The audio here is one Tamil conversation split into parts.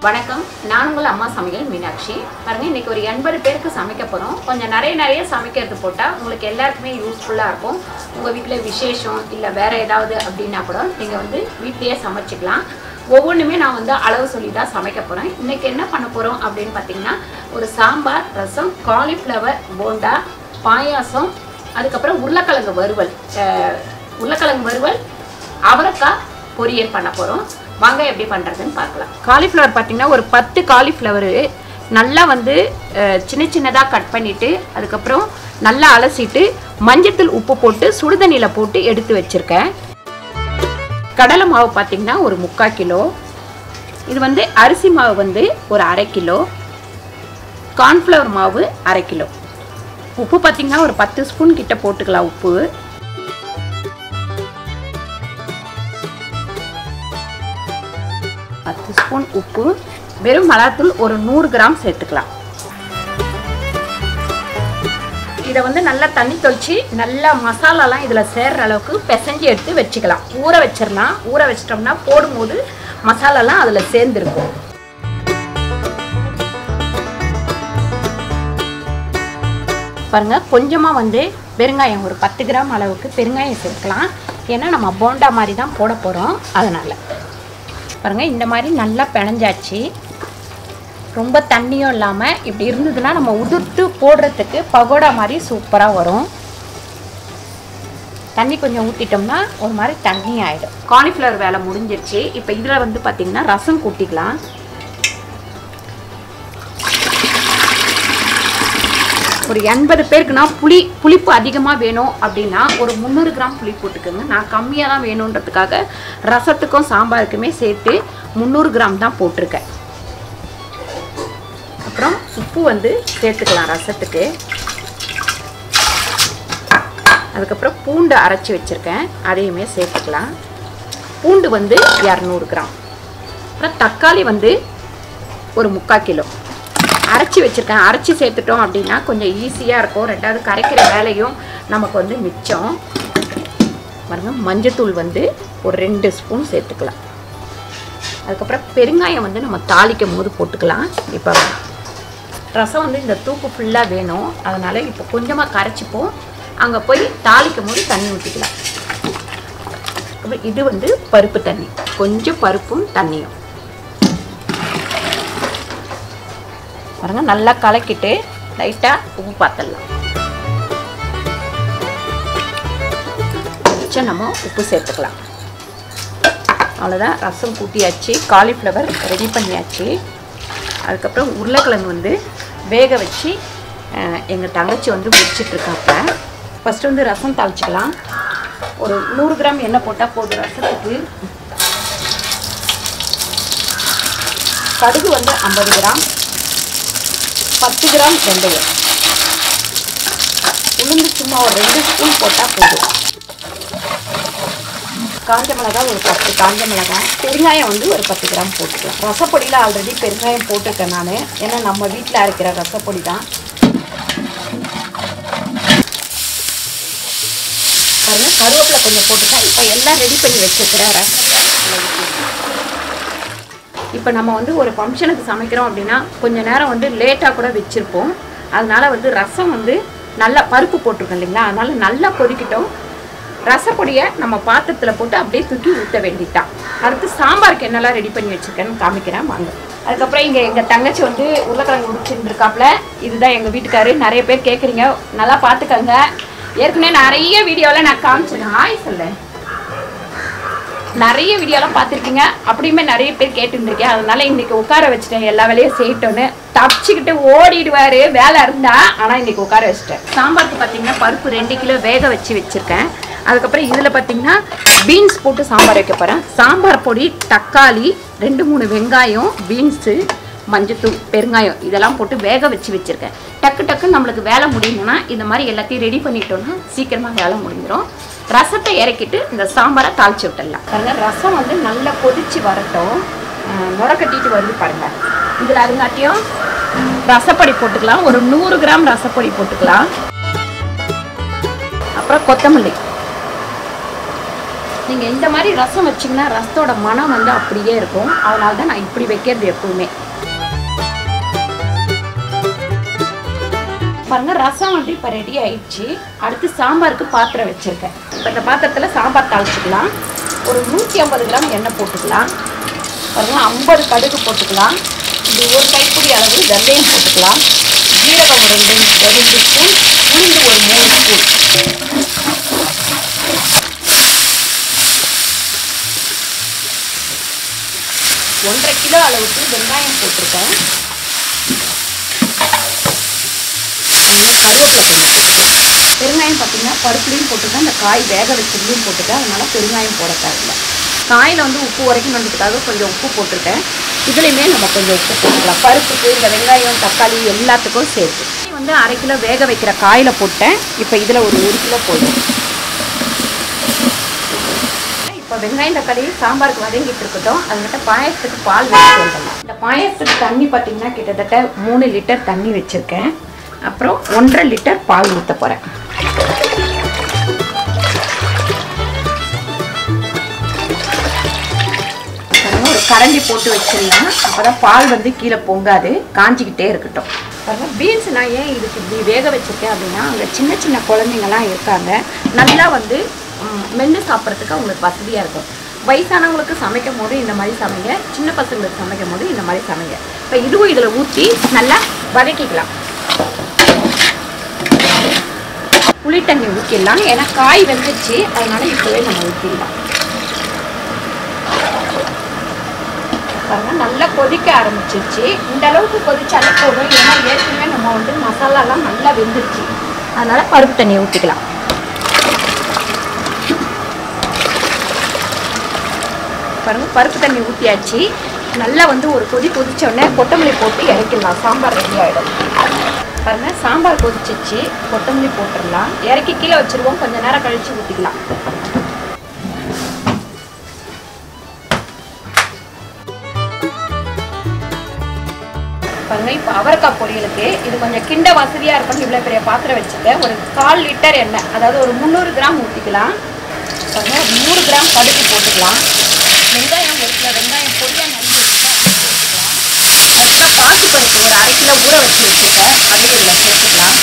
வணக்கம் நான் உங்கள் அம்மா சமையல் மீனாட்சி பாருங்க இன்னைக்கு ஒரு எண்பது பேருக்கு சமைக்க போகிறோம் கொஞ்சம் நிறைய நிறைய சமைக்கிறது போட்டால் உங்களுக்கு எல்லாருக்குமே யூஸ்ஃபுல்லாக இருக்கும் உங்கள் வீட்டில் விசேஷம் இல்லை வேற ஏதாவது அப்படின்னா கூட நீங்கள் வந்து வீட்லேயே சமைச்சிக்கலாம் ஒவ்வொன்றுமே நான் வந்து அளவு சொல்லி தான் சமைக்க போகிறேன் இன்னைக்கு என்ன பண்ண போகிறோம் அப்படின்னு பார்த்தீங்கன்னா ஒரு சாம்பார் ரசம் காலிஃப்ளவர் போண்டா பாயாசம் அதுக்கப்புறம் உருளைக்கிழங்கு வறுவல் அஹ், உருளைக்கிழங்கு வறுவல் அவரைக்காய் பொரியல் பண்ண போகிறோம் வாங்க எப்படி பண்ணுறதுன்னு பார்க்கலாம் காலிஃப்ளவர் பார்த்தீங்கன்னா ஒரு பத்து காலிஃப்ளவரு நல்லா வந்து அஹ், சின்ன சின்னதாக கட் பண்ணிவிட்டு அதுக்கப்புறம் நல்லா அலசிட்டு மஞ்சத்தூள் உப்பு போட்டு சுடுதண்ணியில் போட்டு எடுத்து வச்சுருக்கேன் கடலை மாவு பார்த்தீங்கன்னா ஒரு முக்கால் கிலோ இது வந்து அரிசி மாவு வந்து ஒரு அரை கிலோ கார்ன்ஃப்ளவர் மாவு அரை கிலோ உப்பு பார்த்தீங்கன்னா ஒரு பத்து ஸ்பூன் கிட்ட போட்டுக்கலாம் உப்பு பத்து ஸ்பூன் உப்பு வெறும் மிளகாத்தூள் ஒரு நூறு கிராம் சேர்த்துக்கலாம் இதை வந்து நல்லா தண்ணி தொளிச்சு நல்லா மசாலாலாம் இதில் சேர்ற அளவுக்கு பிசைஞ்சு எடுத்து வச்சுக்கலாம் ஊற வச்சிடலாம் ஊற வச்சிட்டோம்னா போடும்போது மசாலாலாம் அதில் சேர்ந்துருக்கும் பாருங்க கொஞ்சமாக வந்து பெருங்காயம் ஒரு பத்து கிராம் அளவுக்கு பெருங்காயம் சேர்க்கலாம் ஏன்னா நம்ம போண்டா மாதிரி தான் போட போகிறோம் அதனால் பாருங்கள் இந்த மாதிரி நல்லா பிணைஞ்சாச்சு ரொம்ப தண்ணியும் இல்லாமல் இப்படி இருந்ததுன்னா நம்ம உதிர்த்து போடுறதுக்கு பகோடா மாதிரி சூப்பராக வரும் தண்ணி கொஞ்சம் ஊற்றிட்டோம்னா ஒரு மாதிரி தண்ணி ஆகிடும் காலிஃப்ளவர் வேலை முடிஞ்சிருச்சு இப்போ இதில் வந்து பார்த்திங்கன்னா ரசம் கூட்டிக்கலாம் ஒரு எண்பது பேருக்குனா புளி புளிப்பு அதிகமாக வேணும் அப்படின்னா ஒரு முந்நூறு கிராம் புளி போட்டுக்கோங்க நான் கம்மியாக தான் வேணுன்றதுக்காக ரசத்துக்கும் சாம்பாருக்குமே சேர்த்து முந்நூறு கிராம் தான் போட்டிருக்கேன் அப்புறம் உப்பு வந்து சேர்த்துக்கலாம் ரசத்துக்கு அதுக்கப்புறம் பூண்டு அரைச்சி வச்சுருக்கேன் அதையுமே சேர்த்துக்கலாம் பூண்டு வந்து இரநூறு கிராம் அப்புறம் தக்காளி வந்து ஒரு முக்கால் கிலோ அரைச்சி வச்சுருக்கேன் அரைச்சி சேர்த்துட்டோம் அப்படின்னா கொஞ்சம் ஈஸியாக இருக்கும் ரெண்டாவது கரைக்கிற வேலையும் நமக்கு வந்து மிச்சம் பாருங்க மஞ்சத்தூள் வந்து ஒரு ரெண்டு ஸ்பூன் சேர்த்துக்கலாம் அதுக்கப்புறம் பெருங்காயம் வந்து நம்ம தாளிக்கும் போது போட்டுக்கலாம் இப்போ ரசம் வந்து இந்த தூக்கு ஃபுல்லாக வேணும் அதனால் இப்போ கொஞ்சமாக கரைச்சிப்போம் அங்கே போய் தாளிக்கும் போது தண்ணி ஊற்றிக்கலாம் அப்புறம் இது வந்து பருப்பு தண்ணி கொஞ்சம் பருப்பும் தண்ணியும் பாருங்க நல்லா கலக்கிட்டு லைட்டாக உப்பு பார்த்துடலாம் கொஞ்சம் நம்ம உப்பு சேர்த்துக்கலாம் அவ்வளோதான் ரசம் கூட்டியாச்சு காலிஃப்ளவர் ரெடி பண்ணியாச்சு அதுக்கப்புறம் உருளைக்கிழங்கு வந்து வேக வச்சு எங்கள் தங்கச்சி வந்து முடிச்சிட்ருக்காப்ப ஃபஸ்ட்டு வந்து ரசம் தாளிச்சிக்கலாம் ஒரு நூறு கிராம் எண்ணெய் போட்டால் போதும் ரசத்துக்கு கடுகு வந்து ஐம்பது கிராம் பத்து கிராம் வெந்தயம் உளுந்து சும்மா ஒரு ரெண்டு ஸ்பூன் போட்டால் போதும் காஞ்ச மிளகாய் ஒரு பத்து காஞ்ச மிளகாய் பெருங்காயம் வந்து ஒரு பத்து கிராம் போட்டுக்கலாம் ரசப்பொடியில் ஆல்ரெடி பெருங்காயம் போட்டிருக்கேன் நான் ஏன்னா நம்ம வீட்டில் அரைக்கிற ரசப்பொடி தான் பாருங்க கருவேப்பிலை கொஞ்சம் போட்டுட்டேன் இப்போ எல்லாம் ரெடி பண்ணி வச்சுருக்கிறேன் ரசம் இப்போ நம்ம வந்து ஒரு ஃபங்க்ஷனுக்கு சமைக்கிறோம் அப்படின்னா கொஞ்ச நேரம் வந்து லேட்டாக கூட வச்சுருப்போம் அதனால வந்து ரசம் வந்து நல்லா பருப்பு போட்டிருக்கோம் இல்லைங்களா அதனால நல்லா கொதிக்கிட்டோம் ரசப்பொடியை நம்ம பாத்திரத்தில் போட்டு அப்படியே தூக்கி ஊற்ற வேண்டிட்டான் அடுத்து சாம்பாருக்கு என்னெல்லாம் ரெடி பண்ணி வச்சுருக்கேன்னு காமிக்கிறேன் வாங்க அதுக்கப்புறம் இங்கே எங்கள் தங்கச்சி வந்து உருளைக்கிழங்கு உடிச்சுட்டு இருக்காப்புல இதுதான் எங்கள் வீட்டுக்காரு நிறைய பேர் கேட்குறீங்க நல்லா பார்த்துக்கங்க ஏற்கனவே நிறைய வீடியோவில் நான் காமிச்சிருக்கேன் ஹாய் சொல்ல நிறைய வீடியோலாம் பார்த்துருக்கீங்க அப்படியுமே நிறைய பேர் கேட்டுருந்துருக்கேன் அதனால இன்னைக்கு உட்கார வச்சுட்டேன் எல்லா வேலையும் செய்யட்டோன்னு தப்பிச்சுக்கிட்டு ஓடிடுவாரு வேலை இருந்தா ஆனால் இன்னைக்கு உட்கார வச்சுட்டேன் சாம்பாருக்கு பார்த்தீங்கன்னா பருப்பு ரெண்டு கிலோ வேக வச்சு வச்சுருக்கேன் அதுக்கப்புறம் இதில் பார்த்தீங்கன்னா பீன்ஸ் போட்டு சாம்பார் வைக்க போகிறேன் சாம்பார் பொடி தக்காளி ரெண்டு மூணு வெங்காயம் பீன்ஸு மஞ்சத்தூள் பெருங்காயம் இதெல்லாம் போட்டு வேக வச்சு வச்சுருக்கேன் டக்கு டக்குன்னு நம்மளுக்கு வேலை முடியணும்னா இந்த மாதிரி எல்லாத்தையும் ரெடி பண்ணிட்டோம்னா சீக்கிரமாக வேலை முடிஞ்சிடும் ரசத்தை இறக்கிட்டு இந்த சாம்பாரை தாளிச்சு விட்டுடலாம் பாருங்க ரசம் வந்து நல்லா கொதிச்சு வரட்டும் நுர கட்டிட்டு வருது பாருங்க இதில் அதுங்காட்டியும் ரசப்பொடி போட்டுக்கலாம் ஒரு நூறு கிராம் ரசப்பொடி போட்டுக்கலாம் அப்புறம் கொத்தமல்லி நீங்கள் இந்த மாதிரி ரசம் வச்சிங்கன்னா ரசத்தோட மனம் வந்து அப்படியே இருக்கும் அதனால தான் நான் இப்படி வைக்கிறது எப்பவுமே பாருங்க ரசம் வந்து இப்போ ரெடி ஆயிடுச்சு அடுத்து சாம்பாருக்கு பாத்திரம் வச்சுருக்கேன் இப்போ இந்த பாத்திரத்தில் சாம்பார் தாளிச்சுக்கலாம் ஒரு நூற்றி ஐம்பது கிராம் எண்ணெய் போட்டுக்கலாம் பாருங்க ஐம்பது கடுகு போட்டுக்கலாம் இது ஒரு கைப்பிடி அளவு வெந்தயம் போட்டுக்கலாம் ஜீரகம் ஒரு ரெண்டு ஒரு ரெண்டு ஸ்பூன் உளுந்து ஒரு மூணு ஸ்பூன் ஒன்றரை கிலோ அளவுக்கு வெங்காயம் போட்டிருக்கேன் நல்லா கருவேப்பிலை கொஞ்சம் போட்டுக்கலாம் பெருங்காயம் பார்த்தீங்கன்னா பருப்புலையும் போட்டுருக்கேன் அந்த காய் வேக வச்சதுலையும் போட்டுருக்கேன் அதனால பெருங்காயம் போட தேவையில்ல காயில் வந்து உப்பு உரைக்கணுன்றதுக்காக கொஞ்சம் உப்பு போட்டிருக்கேன் இதுலேயுமே நம்ம கொஞ்சம் உப்பு போட்டுக்கலாம் பருப்புக்கு இந்த வெங்காயம் தக்காளி எல்லாத்துக்கும் சேர்த்து இது வந்து அரை கிலோ வேக வைக்கிற காயில் போட்டேன் இப்போ இதில் ஒரு ஒரு கிலோ போதும் இப்போ வெங்காயம் தக்காளி சாம்பாருக்கு வதங்கிட்டு இருக்கட்டும் அதுக்கிட்ட பாயசத்துக்கு பால் வச்சு வந்துடலாம் இந்த பாயசத்துக்கு தண்ணி பார்த்தீங்கன்னா கிட்டத்தட்ட மூணு லிட்டர் தண்ணி வச்சுருக்கேன் அப்புறம் ஒன்றரை லிட்டர் பால் ஊற்ற போகிறேன் ஒரு கரண்டி போட்டு வச்சிடலாம் அப்போ தான் பால் வந்து கீழே பொங்காது காஞ்சிக்கிட்டே இருக்கட்டும் பாருங்க பீன்ஸ் நான் ஏன் இதுக்கு இப்படி வேக வச்சிருக்கேன் அப்படின்னா அங்கே சின்ன சின்ன குழந்தைங்கலாம் இருக்காங்க நல்லா வந்து ம், மென்று சாப்பிட்றதுக்கு அவங்களுக்கு வசதியாக இருக்கும் வயசானவங்களுக்கு சமைக்கும் போது இந்த மாதிரி சமைங்க சின்ன பசங்களுக்கு சமைக்கும் போது இந்த மாதிரி சமைங்க இப்போ இதுவும் இதில் ஊற்றி நல்லா வதக்கிக்கலாம் புளி தண்ணி ஊற்றிடலாம் ஏன்னா காய் வெந்துச்சு அதனால இப்போவே நம்ம ஊற்றிடலாம் பாருங்க நல்லா கொதிக்க ஆரம்பிச்சிருச்சு இந்த அளவுக்கு கொதிச்சாலே போதும் ஏன்னா ஏற்கனவே நம்ம வந்து மசாலாலாம் நல்லா வெந்துருச்சு அதனால பருப்பு தண்ணியை ஊற்றிக்கலாம் பாருங்க பருப்பு தண்ணி ஊற்றியாச்சு நல்லா வந்து ஒரு கொதி கொதிச்ச உடனே கொத்தமல்லி போட்டு இறக்கிடலாம் சாம்பார் ரெடி ஆகிடும் பாருங்க சாம்பார் கொதிச்சிச்சு கொத்தமல்லி போட்டுடலாம் இறக்கி கீழே வச்சிருவோம் கொஞ்ச நேரம் கழிச்சு ஊற்றிக்கலாம் பாருங்க இப்போ அவரைக்காய் பொரியலுக்கு இது கொஞ்சம் கிண்ட வசதியாக இருக்கும் இவ்வளோ பெரிய பாத்திரம் வச்சுருக்கேன் ஒரு கால் லிட்டர் எண்ணெய் அதாவது ஒரு முந்நூறு கிராம் ஊற்றிக்கலாம் பாருங்க ஒரு நூறு கிராம் கடுகு போட்டுக்கலாம் வெங்காயம் ஒரு கிலோ வெங்காயம் பொடியாக நறுக்கி வச்சுருக்கேன் அதையும் போட்டுக்கலாம் அதுக்கப்புறம் பாசி பருப்பு ஒரு அரை கிலோ ஊற வச்சு வச்சுருக்கேன் அதையும் இதில் சேர்த்துக்கலாம்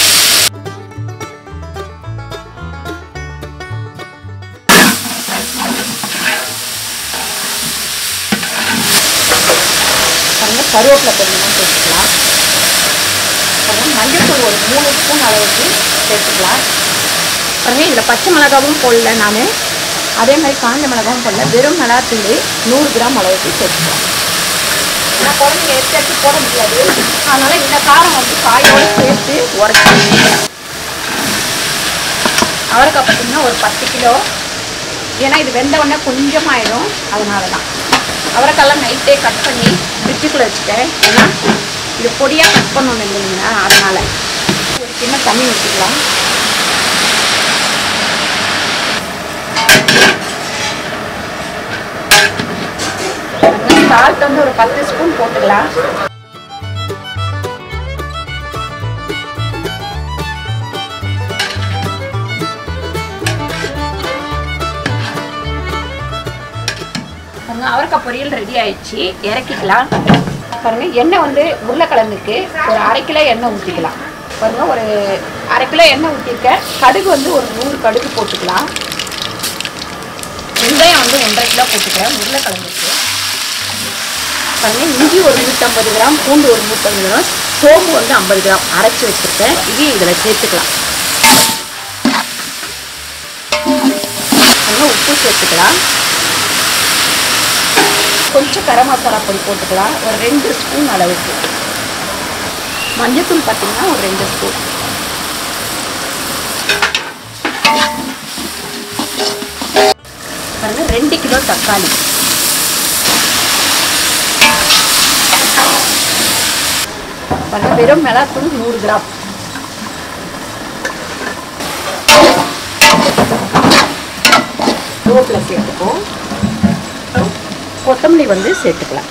பாருங்க கருவேப்பிலை கொஞ்சமாக சேர்த்துக்கலாம் பாருங்க மஞ்சள்தூள் ஒரு மூணு ஸ்பூன் அளவுக்கு சேர்த்துக்கலாம் பாருங்க இதில் பச்சை மிளகாவும் போடல நான் அதே மாதிரி காஞ்ச மிளகாவும் போடல வெறும் மிளகாத்தூள் நூறு கிராம் அளவுக்கு சேர்த்துக்கலாம் ஏன்னா குழந்தைங்க எடுத்து எடுத்து போட முடியாது அதனால இந்த காரம் வந்து காயோடு சேர்த்து உரைச்சி அவரைக்காய் பார்த்தீங்கன்னா ஒரு பத்து கிலோ ஏன்னா இது வெந்த உடனே கொஞ்சமாயிடும் அதனால தான் அவரைக்காய்லாம் நைட்டே கட் பண்ணி ஃப்ரிட்ஜுக்குள்ளே வச்சுட்டேன் ஏன்னா இது பொடியாக கட் பண்ணணும் இல்லைங்களா அதனால ஒரு சின்ன தண்ணி ஊற்றிக்கலாம் சால்ட் வந்து ஒரு பத்து ஸ்பூன் போட்டுக்கலாம் பாருங்க அவரைக்காய் பொரியல் ரெடி ஆயிடுச்சு இறக்கிக்கலாம் பாருங்க எண்ணெய் வந்து உருளைக்கிழங்குக்கு ஒரு அரை கிலோ எண்ணெய் ஊற்றிக்கலாம் பாருங்க ஒரு அரை கிலோ எண்ணெய் ஊற்றிருக்கேன் கடுகு வந்து ஒரு நூறு கடுகு போட்டுக்கலாம் வெங்காயம் வந்து ஒன்றரை கிலோ போட்டுக்கிறேன் உருளைக்கிழங்குக்கு பாருங்க இஞ்சி ஒரு நூற்றம்பது கிராம் பூண்டு ஒரு நூற்றம்பது கிராம் சோம்பு வந்து ஐம்பது கிராம் அரைச்சி வச்சுருக்கேன் இதையும் இதில் சேர்த்துக்கலாம் பாருங்க உப்பு சேர்த்துக்கலாம் கொஞ்சம் கரம் மசாலா பொடி போட்டுக்கலாம் ஒரு ரெண்டு ஸ்பூன் அளவுக்கு மஞ்சத்தூள் பார்த்தீங்கன்னா ஒரு ரெண்டு ஸ்பூன் பாருங்க ரெண்டு கிலோ தக்காளி பாருங்க வெறும் மிளகாத்தூள் நூறு கிராம் ரோட்டில் சேர்த்துப்போம் கொத்தமல்லி வந்து சேர்த்துக்கலாம்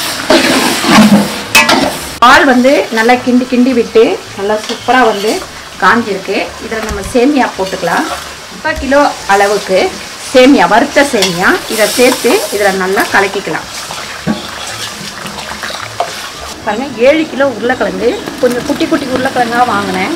பால் வந்து நல்லா கிண்டி கிண்டி விட்டு நல்லா சூப்பராக வந்து காஞ்சிருக்கு இதில் நம்ம சேமியா போட்டுக்கலாம் இப்போ கிலோ அளவுக்கு சேமியா வறுத்த சேமியா இதை சேர்த்து இதில் நல்லா கலக்கிக்கலாம் பாருங்க ஏழு கிலோ உருளைக்கிழங்கு கொஞ்சம் குட்டி குட்டி உருளைக்கிழங்கா வாங்கினேன்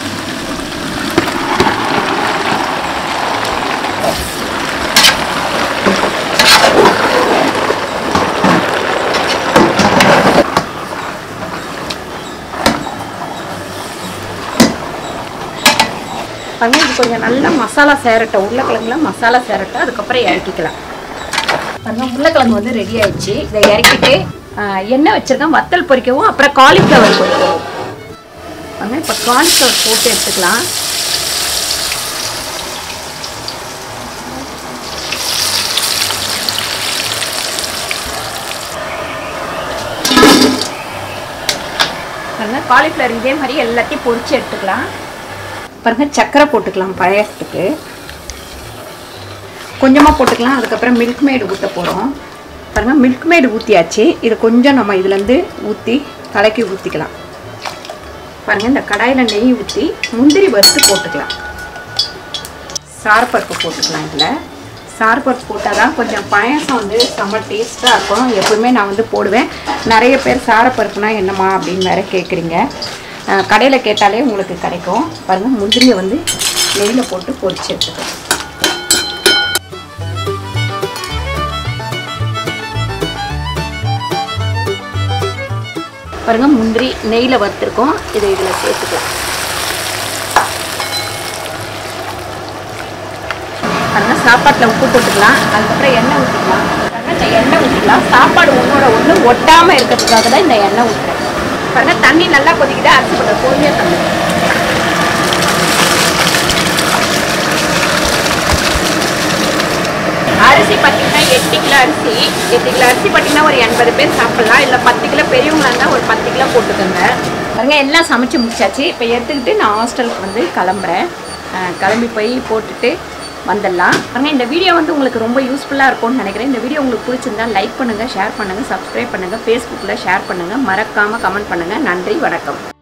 பாருங்க இது கொஞ்சம் நல்லா மசாலா சேரட்டும் உருளைக்கிழங்குல மசாலா சேரட்டும் அதுக்கப்புறம் இறக்கிக்கலாம் பாருங்க உருளைக்கிழங்கு வந்து ரெடி ஆயிடுச்சு இதை இறக்கிட்டு ஆஹ், எண்ணெய் வச்சிருக்கேன் வத்தல் பொரிக்கவும் அப்புறம் காலிஃப்ளவர் பொரிக்கவும் பாருங்க இப்போ காலிஃப்ளவர் போட்டு எடுத்துக்கலாம் பாருங்க காலிஃப்ளவர் இதே மாதிரி எல்லாத்தையும் பொரிச்சு எடுத்துக்கலாம் பாருங்க சர்க்கரை போட்டுக்கலாம் பழையத்துக்கு கொஞ்சமாக போட்டுக்கலாம் அதுக்கப்புறம் மில்க் மேடு ஊற்ற போகிறோம் பாருங்க மில்க் மேடு ஊற்றியாச்சு இது கொஞ்சம் நம்ம இதுலேருந்து ஊற்றி தலைக்கு ஊற்றிக்கலாம் பாருங்க இந்த கடாயில் நெய் ஊற்றி முந்திரி வறுத்து போட்டுக்கலாம் சாரப்பருப்பு போட்டுக்கலாம் இதில் சாரப்பருப்பு போட்டால் தான் கொஞ்சம் பாயசம் வந்து செம்ம டேஸ்ட்டாக இருக்கும் எப்பவுமே நான் வந்து போடுவேன் நிறைய பேர் சாரப்பருப்புனா என்னம்மா அப்படின்னு வேற கேட்குறீங்க கடையில் கேட்டாலே உங்களுக்கு கிடைக்கும் பாருங்கள் முந்திரியை வந்து நெய்யில் போட்டு பொரிச்சு எடுத்துக்கலாம் பாருங்க முந்திரி நெய்யில் வறுத்துருக்கோம் இதை இதில் சேர்த்துக்கலாம் பாருங்க சாப்பாட்டில் உப்பு போட்டுக்கலாம் அதுக்கப்புறம் எண்ணெய் ஊற்றிக்கலாம் பாருங்க இந்த எண்ணெய் ஊற்றிக்கலாம் சாப்பாடு ஒன்றோட ஒன்று ஒட்டாமல் இருக்கிறதுக்காக தான் இந்த எண்ணெய் ஊற்றுறேன் பாருங்க தண்ணி நல்லா கொதிக்கிட்டு அரிசி போட்ட பொறுமையாக தண்ணி அரிசி பார்த்தீங்கன்னா எட்டு கிலோ அரிசி எட்டு கிலோ அரிசி பார்த்தீங்கன்னா ஒரு எண்பது பேர் சாப்பிடலாம் இல்லை பத்து கிலோ பெரியவங்களா இருந்தால் ஒரு பத்து கிலோ போட்டுக்கோங்க பாருங்க எல்லாம் சமைச்சு முடிச்சாச்சு இப்போ எடுத்துக்கிட்டு நான் ஹாஸ்டலுக்கு வந்து கிளம்புறேன் அஹ் கிளம்பி போய் போட்டுட்டு வந்துடலாம் பாருங்க இந்த வீடியோ வந்து உங்களுக்கு ரொம்ப யூஸ்ஃபுல்லாக இருக்கும்னு நினைக்கிறேன் இந்த வீடியோ உங்களுக்கு பிடிச்சிருந்தா லைக் பண்ணுங்கள் ஷேர் பண்ணுங்கள் சப்ஸ்கிரைப் பண்ணுங்கள் ஃபேஸ்புக்கில் ஷேர் பண்ணுங்கள் மறக்காமல் கமெண்ட் பண்ணுங்கள் நன்றி வணக்கம்